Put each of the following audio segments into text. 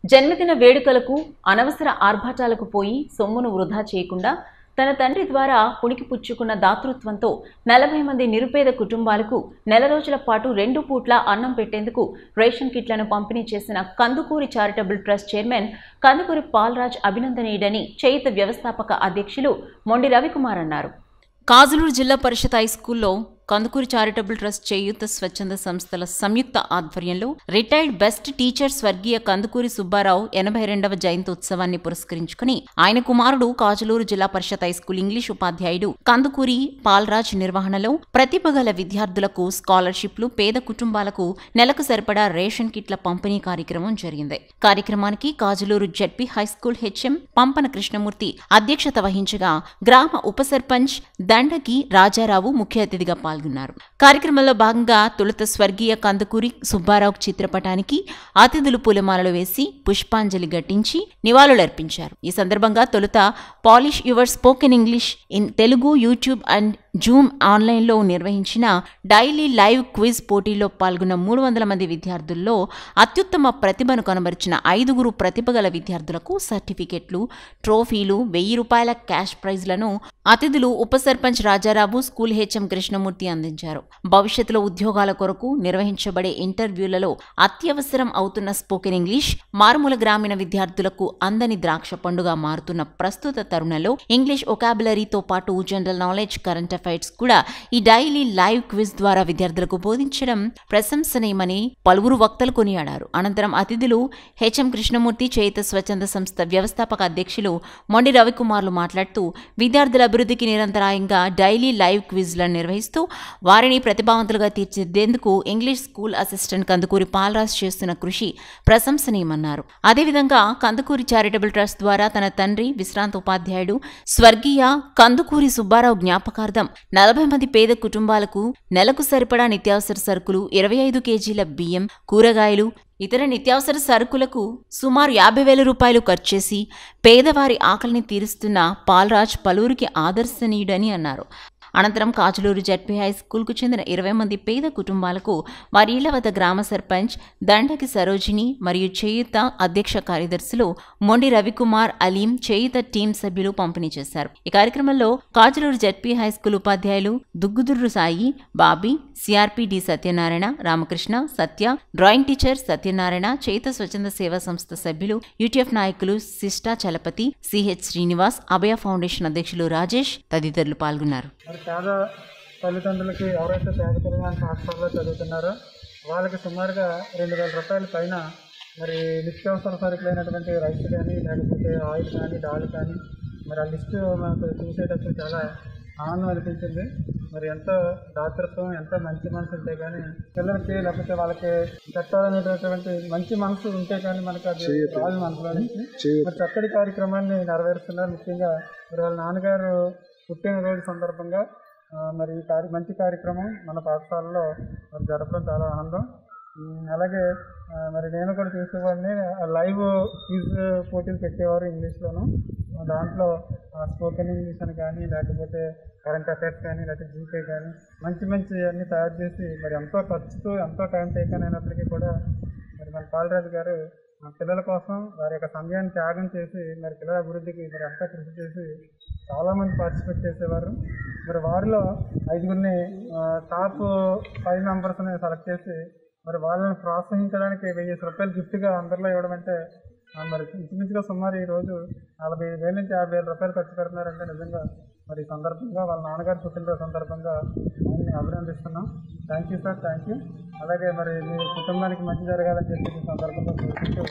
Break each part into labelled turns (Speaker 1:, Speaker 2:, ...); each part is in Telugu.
Speaker 1: జన్మదిన వేడుకలకు అనవసర ఆర్భాటాలకు పోయి సొమ్మును వృధా చేయకుండా తన తండ్రి ద్వారా పుణికి పుచ్చుకున్న దాతృత్వంతో నలభై మంది నిరుపేద కుటుంబాలకు నెల రోజుల పాటు రెండు పూట్ల అన్నం పెట్టేందుకు రేషన్ కిట్లను పంపిణీ చేసిన Kandukuri charitable trust chairman Kandukuri Palraj అభినందనీయుడని చేయిత వ్యవస్థాపక అధ్యక్షులు మొండి రవికుమార్ అన్నారు కాజులూరు జిల్లా పరిషత్ హై స్కూల్లో కందుకూరి చారిటబుల్ ట్రస్ట్ చేయూత స్వచ్ఛంద సంస్థల సంయుక్త ఆధ్వర్యంలో రిటైర్డ్ బెస్ట్ టీచర్ స్వర్గీయ కందుకూరి సుబ్బారావు ఎనభై రెండవ జయంతి ఉత్సవాన్ని పురస్కరించుకుని ఆయన కుమారుడు కాజులూరు జిల్లా పరిషత్ హైస్కూల్ ఇంగ్లీష్ ఉపాధ్యాయుడు కందుకూరి పాల్రాజ్ నిర్వహణలో ప్రతిభ గల విద్యార్థులకు స్కాలర్షిప్లు పేద కుటుంబాలకు నెలకు సరిపడా రేషన్ కిట్ల పంపిణీ కార్యక్రమం జరిగింది కార్యక్రమానికి Kajuluru ZP high school HM Pampana Krishnamurthy అధ్యక్షత వహించగా గ్రామ ఉప సర్పంచ్ దండకి రాజారావు ముఖ్య అతిథిగా పాల్గొన్నారు కార్యక్రమంలో భాగంగా తొలుత స్వర్గీయ కందుకూరి సుబ్బారావు చిత్రపటానికి అతిథులు పూలమాలలు వేసి పుష్పాంజలి ఘటించి నివాళులర్పించారు ఈ సందర్భంగా తొలుత polish your spoken English in Telugu YouTube and Zoom ఆన్లైన్లో నిర్వహించిన డైలీ లైవ్ క్విజ్ పోటీలో పాల్గొన్న మూడు వందల మంది విద్యార్థుల్లో అత్యుత్తమ ప్రతిభను కనబరిచిన ఐదుగురు ప్రతిభ గల విద్యార్థులకు సర్టిఫికెట్లు ట్రోఫీలు వెయ్యి రూపాయల క్యాష్ ప్రైజ్లను అతిథులు ఉప సర్పంచ్ రాజారావు స్కూల్ హెచ్ఎం కృష్ణమూర్తి అందించారు భవిష్యత్తులో ఉద్యోగాల కొరకు నిర్వహించబడే ఇంటర్వ్యూలలో అత్యవసరం అవుతున్న స్పోకెన్ ఇంగ్లీష్ మారుమూల గ్రామీణ విద్యార్థులకు అందని ద్రాక్ష పండుగ మారుతున్న ప్రస్తుత తరుణంలో ఇంగ్లీష్ ఒకాబులరీతో పాటు జనరల్ నాలెడ్జ్ కరెంట్ అఫైర్స్ కూడా ఈ డైలీ లైవ్ క్విజ్ ద్వారా విద్యార్థులకు బోధించడం ప్రశంసనీయమని పలువురు వక్తలు కొనియాడారు అనంతరం అతిథులు హెచ్ఎం కృష్ణమూర్తి చేత స్వచ్ఛంద సంస్థ వ్యవస్థాపక అధ్యక్షులు మొండి రవికుమార్లు మాట్లాడుతూ విద్యార్థుల అభివృద్ధికి నిరంతరాయంగా డైలీ లైవ్ క్విజ్లను నిర్వహిస్తూ వారిని ప్రతిభావంతులుగా తీర్చిదిద్దేందుకు English school assistant Kandukuri Palaraj చేస్తున్న కృషి ప్రశంసనీయమన్నారు అదేవిధంగా కందుకూరి చారిటబుల్ ట్రస్ట్ ద్వారా తన తండ్రి విశ్రాంత ఉపాధ్యాయుడు స్వర్గీయ కందుకూరి సుబ్బారావు జ్ఞాపకార్థం నలభై మంది పేద కుటుంబాలకు నెలకు సరిపడా నిత్యావసర సరుకులు ఇరవై ఐదు కేజీల బియ్యం కూరగాయలు ఇతర నిత్యావసర సరుకులకు సుమారు యాభై వేల రూపాయలు ఖర్చు చేసి పేదవారి ఆకలిని తీరుస్తున్న పాల్రాజ్ పలువురికి ఆదర్శనీయుడని అన్నారు అనంతరం కాజులూరు జడ్పీ హై స్కూల్కు చెందిన ఇరవై మంది పేద కుటుంబాలకు వారి ఇళ్ల వద్ద గ్రామ సర్పంచ్ దండకి సరోజిని మరియు చేయుత అధ్యక్ష కార్యదర్శులు మొండి రవికుమార్ అలీం చేయుత టీం సభ్యులు పంపిణీ చేశారు ఈ కార్యక్రమంలో కాజులూరు జడ్పీ హై స్కూల్ ఉపాధ్యాయులు Duggudurru Sai Bobby CRP D Satyanarayana Ramakrishna Satya drawing teacher Satyanarayana చేత స్వచ్ఛంద సేవా సంస్థ సభ్యులు యూటీఎఫ్ నాయకులు సిస్టా చలపతి సిహెచ్ శ్రీనివాస్ అభయ ఫౌండేషన్ అధ్యక్షులు రాజేష్ తదితరులు పాల్గొన్నారు
Speaker 2: మరి పేద తల్లిదండ్రులకి ఎవరైతే పేద పిల్లలు పాఠశాలలో చదువుతున్నారో వాళ్ళకి సుమారుగా రెండు వేల రూపాయల పైన మరి నిత్యావసర సరుకులైనటువంటి రైస్ కానీ లేకపోతే ఆయిల్ కానీ డాల్ కానీ మరి ఆ లిస్టు మనకు చూసేటప్పుడు చాలా ఆనందం అనిపించింది మరి ఎంతో దాతృత్వం ఎంతో మంచి మనసు ఉంటే కానీ పిల్లలకి లేకపోతే వాళ్ళకి పెట్టాలనేటటువంటి మంచి మనసు ఉంటే కానీ మనకు అది రాదు మనసులో నుంచి మరి చక్కటి కార్యక్రమాన్ని నెరవేరుస్తున్నారు ముఖ్యంగా మరి వాళ్ళ నాన్నగారు పుట్టినరోజు సందర్భంగా ఆ, మరి ఈ కార్య మంచి కార్యక్రమం మన పాఠశాలలో మరి జరపడం చాలా ఆనందం ఉమ్, అలాగే ఆ, మరి నేను కూడా చూసేవాడిని లైవ్ క్విజ్ పోటీలు పెట్టేవారు ఇంగ్లీష్లోను దాంట్లో స్పోకెన్ ఇంగ్లీష్ అని కానీ లేకపోతే కరెంట్ అఫైర్స్ కానీ లేకపోతే జీకే కానీ మంచి మంచి అన్ని తయారు చేసి మరి ఎంతో ఖర్చుతో ఎంతో టైం టేకన్ అయినప్పటికీ కూడా మరి మన పాలరాజు గారు ఆ పిల్లల కోసం వారి యొక్క సమయాన్ని త్యాగం చేసి మరి పిల్లల అభివృద్ధికి మరి అంతా కృషి చేసి చాలామంది పార్టిసిపేట్ చేసేవారు మరి వారిలో ఐదుగురిని టాప్ ఫైవ్ మెంబర్స్ని సెలెక్ట్ చేసి మరి వాళ్ళని ప్రోత్సహించడానికి వెయ్యి రూపాయలు గిఫ్ట్గా అందరిలో ఇవ్వడం అంటే ఆ, మరి ఇంచుమించుగా సుమారు ఈ రోజు నలభై ఐదు వేల నుంచి యాభై వేల రూపాయలు ఖర్చు పెడుతున్నారంటే నిజంగా మరి ఈ సందర్భంగా వాళ్ళ నాన్నగారు పుట్టినరోజు సందర్భంగా ఆయన్ని అభినందిస్తున్నాం thank you sir thank you అలాగే మరి మీ కుటుంబానికి మంచి జరగాలని చెప్పి ఈ సందర్భంగా కోరుకుంటూ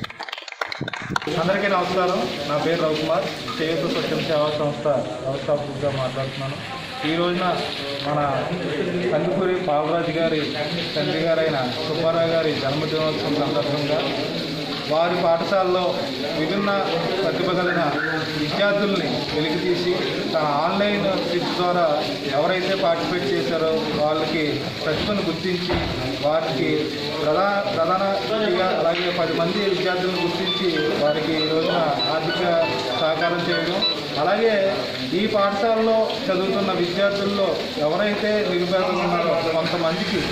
Speaker 3: అందరికీ నమస్కారం నా పేరు రవికుమార్ చేయూత స్వచ్ఛంద సేవా సంస్థ వ్యవస్థాపకుడిగా మాట్లాడుతున్నాను ఈ రోజున మన కందుకూరి పాలరాజు గారి తండ్రి గారైన సుబ్బారావు గారి జన్మదినోత్సవం సందర్భంగా వారి పాఠశాలలో విభిన్న ప్రతిభ కలిగిన విద్యార్థుల్ని వెలికితీసి తన ఆన్లైన్ క్విజ్ ద్వారా ఎవరైతే పార్టిసిపేట్ చేశారో వాళ్ళకి ప్రతిభను గుర్తించి వారికి ప్రధాన ప్రధాన వ్యక్తిగా అలాగే పది మంది విద్యార్థులను గుర్తించి వారికి ఈ రోజున ఆర్థిక సహకారం చేయడం అలాగే ఈ పాఠశాలలో చదువుతున్న విద్యార్థుల్లో ఎవరైతే నిరుపేదలు ఉన్నారో కొంతమందికి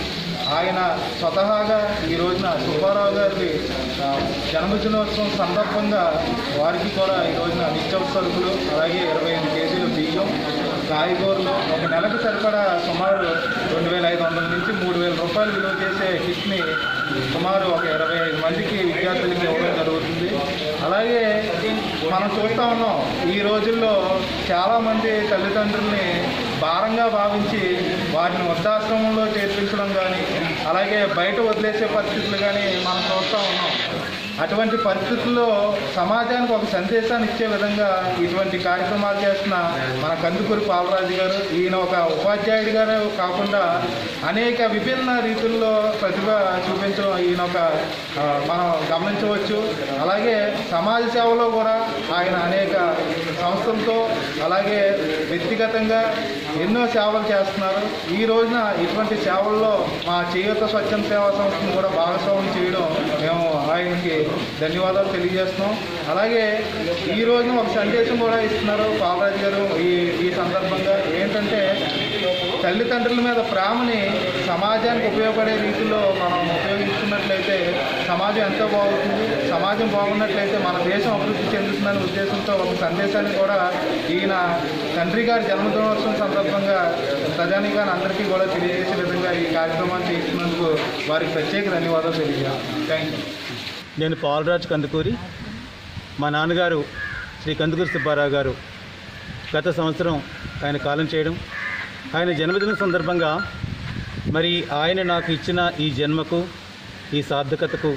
Speaker 3: ఆయన స్వతహాగా ఈ రోజున సుబ్బారావు గారి ఆ, జన్మదినోత్సవం సందర్భంగా వారికి కూడా ఈ రోజున నిత్యావసర సరుకులు అలాగే ఇరవై ఐదు కేజీలు బియ్యం కాయగూరలు ఒక నెలకు సరిపడా సుమారు రెండు వేల ఐదు వందల నుంచి మూడు వేల రూపాయలు విలువ చేసే కిట్ని సుమారు ఒక ఇరవై ఐదు మందికి విద్యార్థులకి ఇవ్వడం జరుగుతుంది అలాగే మనం చూస్తూ ఉన్నాం ఈ రోజుల్లో చాలామంది తల్లిదండ్రుల్ని భారంగా భావించి వారిని వృద్ధాశ్రమంలో చేర్పించడం కానీ అలాగే బయట వదిలేసే పరిస్థితులు కానీ మనం చూస్తూ ఉన్నాం అటువంటి పరిస్థితుల్లో సమాజానికి ఒక సందేశాన్ని ఇచ్చే విధంగా ఇటువంటి కార్యక్రమాలు చేస్తున్న మన కందుకూరి పాలరాజు గారు ఈయన ఒక ఉపాధ్యాయుడిగానే కాకుండా అనేక విభిన్న రీతుల్లో ప్రతిభ చూపించడం ఈయన ఒక ఆ, మనం గమనించవచ్చు అలాగే సమాజ సేవలో కూడా ఆయన అనేక సంస్థలతో అలాగే వ్యక్తిగతంగా ఎన్నో సేవలు చేస్తున్నారు ఈ రోజున ఇటువంటి సేవల్లో మా చేయూత స్వచ్ఛంద సేవా సంస్థను కూడా భాగస్వామ్యం చేయడం మేము ఆయనకి ధన్యవాదాలు తెలియజేస్తున్నాం అలాగే ఈ రోజున ఒక సందేశం కూడా ఇస్తున్నారు బాలరాజు గారు ఈ ఈ సందర్భంగా ఏంటంటే తల్లిదండ్రుల మీద ప్రేమని సమాజానికి ఉపయోగపడే రీతిలో మనం ఉపయోగించుకున్నట్లయితే సమాజం ఎంతో బాగుంటుంది సమాజం బాగున్నట్లయితే మన దేశం అభివృద్ధి చెందుతుందనే ఉద్దేశంతో ఒక సందేశాన్ని కూడా ఈయన తండ్రి గారి జన్మదినోత్సవం సందర్భంగా ప్రజానికాన్ని అందరికీ కూడా తెలియజేసే విధంగా ఈ కార్యక్రమాన్ని చేస్తున్నందుకు వారికి ప్రత్యేక ధన్యవాదాలు తెలియజేస్తాను థ్యాంక్ యూ
Speaker 4: నేను పాలరాజు కందుకూరి మా నాన్నగారు శ్రీ కందుకూరి సుబ్బారావు గారు గత సంవత్సరం ఆయన కాలం చేయడం ఆయన జన్మదిన సందర్భంగా మరి ఆయన నాకు ఇచ్చిన ఈ జన్మకు ఈ సార్థకతకు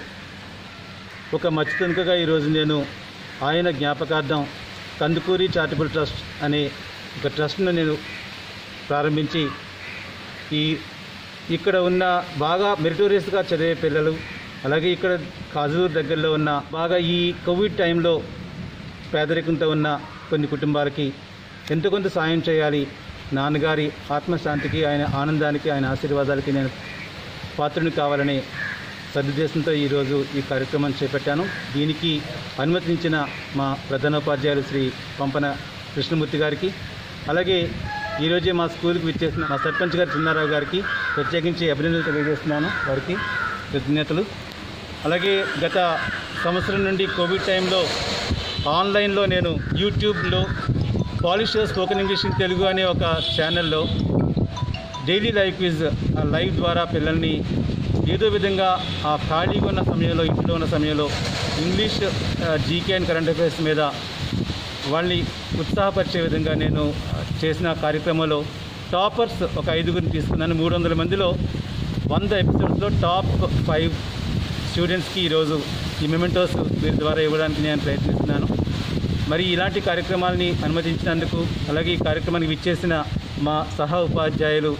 Speaker 4: ఒక మచ్చితనుకగా ఈరోజు నేను ఆయన జ్ఞాపకార్థం కందుకూరి చారిటబుల్ ట్రస్ట్ అనే ఒక ట్రస్ట్ను నేను ప్రారంభించి ఈ ఇక్కడ ఉన్న బాగా మెరిటోరియస్గా చదివే పిల్లలు అలాగే ఇక్కడ కాజూరు దగ్గరలో ఉన్న బాగా ఈ కోవిడ్ టైంలో పేదరికంతో ఉన్న కొన్ని కుటుంబాలకి ఎంతో కొంత సాయం చేయాలి నాన్నగారి ఆత్మశాంతికి ఆయన ఆనందానికి ఆయన ఆశీర్వాదాలకి నేను పాత్రుని కావాలనే సదుద్దేశంతో ఈరోజు ఈ కార్యక్రమాన్ని చేపట్టాను దీనికి అనుమతించిన మా ప్రధానోపాధ్యాయులు శ్రీ పంపన కృష్ణమూర్తి గారికి అలాగే ఈరోజే మా స్కూల్కి విచ్చేసిన మా సర్పంచ్ గారు చిన్నారావు గారికి ప్రత్యేకించి అభినందనలు తెలియజేస్తున్నాను వారికి కృతజ్ఞతలు అలాగే గత సంవత్సరం నుండి కోవిడ్ టైంలో ఆన్లైన్లో నేను యూట్యూబ్లో polish spoken English in Telugu అనే ఒక ఛానల్లో డైలీ లైవ్ క్విజ్ ఆ లైవ్ ద్వారా పిల్లల్ని ఏదో విధంగా ఆ ఖాళీగా ఉన్న సమయంలో ఇంట్లో ఉన్న సమయంలో English GK and current affairs మీద వాళ్ళని ఉత్సాహపరిచే విధంగా నేను ఆ, చేసిన కార్యక్రమంలో టాపర్స్ ఒక ఐదుగురిని తీసుకున్నాను మూడు వందల మందిలో వంద ఎపిసోడ్స్లో టాప్ ఫైవ్ స్టూడెంట్స్కి ఈరోజు ఈ మెమెంటోస్ వీరి ద్వారా ఇవ్వడానికి నేను ప్రయత్నిస్తున్నాను మరి ఇలాంటి కార్యక్రమాలని అనుమతించినందుకు అలాగే ఈ కార్యక్రమానికి విచ్చేసిన మా సహా ఉపాధ్యాయులు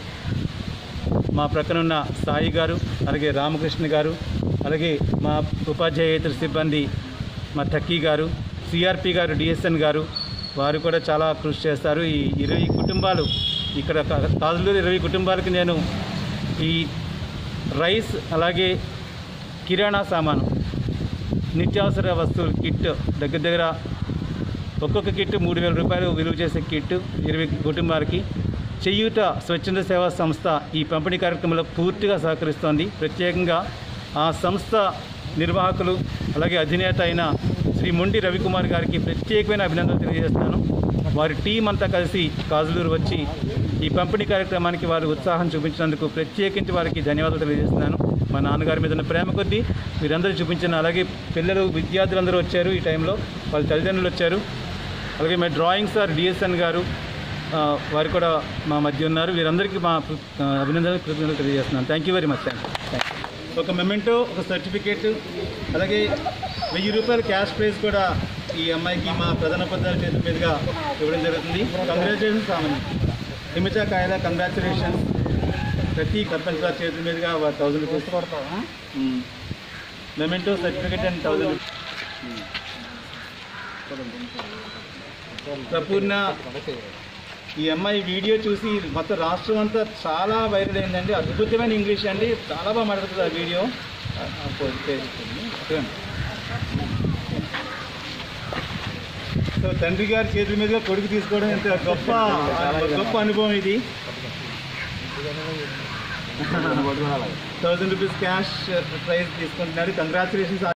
Speaker 4: మా ప్రక్కనున్న సాయి గారు అలాగే రామకృష్ణ గారు అలాగే మా ఉపాధ్యాయేతర సిబ్బంది మా టక్కీ గారు సిఆర్పి గారు డిఎస్ఎన్ గారు వారు కూడా చాలా కృషి చేస్తారు ఈ ఇరవై కుటుంబాలు ఇక్కడ కా- కాజులూరు ఇరవై కుటుంబాలకి నేను ఈ రైస్ అలాగే కిరాణా సామాను నిత్యావసర వస్తువులు కిట్ దగ్గర దగ్గర ఒక్కొక్క కిట్ మూడు వేల రూపాయలు విలువ చేసే కిట్ ఇరవై కుటుంబాలకి చెయ్యూట స్వచ్ఛంద సేవా సంస్థ ఈ పంపిణీ కార్యక్రమంలో పూర్తిగా సహకరిస్తోంది ప్రత్యేకంగా ఆ సంస్థ నిర్వాహకులు అలాగే అధినేత అయిన శ్రీ మొండి రవికుమార్ గారికి ప్రత్యేకమైన అభినందనలు తెలియజేస్తున్నాను వారి టీం అంతా కలిసి కాజులూరు వచ్చి ఈ పంపిణీ కార్యక్రమానికి వారు ఉత్సాహం చూపించినందుకు ప్రత్యేకించి వారికి ధన్యవాదాలు తెలియజేస్తున్నాను మా నాన్నగారి మీద ఉన్న ప్రేమ కొద్దీ మీరందరూ చూపించిన అలాగే పిల్లలు విద్యార్థులందరూ వచ్చారు ఈ టైంలో వాళ్ళ తల్లిదండ్రులు వచ్చారు అలాగే మా డ్రాయింగ్ సార్ డిఎస్ఎన్ గారు ఆ, వారు కూడా మా మధ్య ఉన్నారు వీరందరికీ మా ఆ, అభినందనలు కృతజ్ఞతలు తెలియజేస్తున్నాను thank you very much thank you ఒక మెమెంటో ఒక సర్టిఫికేట్ అలాగే వెయ్యి రూపాయల క్యాష్ ప్రైజ్ కూడా ఈ అమ్మాయికి మా ప్రధాన పదాల చేతుల మీదుగా ఇవ్వడం జరుగుతుంది కంగ్రాచులేషన్స్ ఆమె హిమిత కాయల కంగ్రాచులేషన్స్ ప్రతి సర్పంచ్ గారి చేతుల మీదుగా థౌసండ్ రూపీస్
Speaker 2: కొడతావా
Speaker 4: memento certificate and thousand Prapoorna ఈ అమ్మాయి వీడియో చూసి మొత్తం రాష్ట్రం అంతా చాలా వైరల్ అయిందండి అద్భుతమైన ఇంగ్లీష్ అండి చాలా బాగా మాట్లాడుతుంది ఆ వీడియో ఆ, ఆ, పో- పేరు ఓకే. సో తండ్రి గారి చేతుల మీదుగా కొడుకు తీసుకోవడం ఎంత గొప్ప గొప్ప అనుభవం ఇది థౌజండ్ రూపీస్ క్యాష్ ప్రైజ్ తీసుకుంటున్నాడు కంగ్రాచులేషన్స్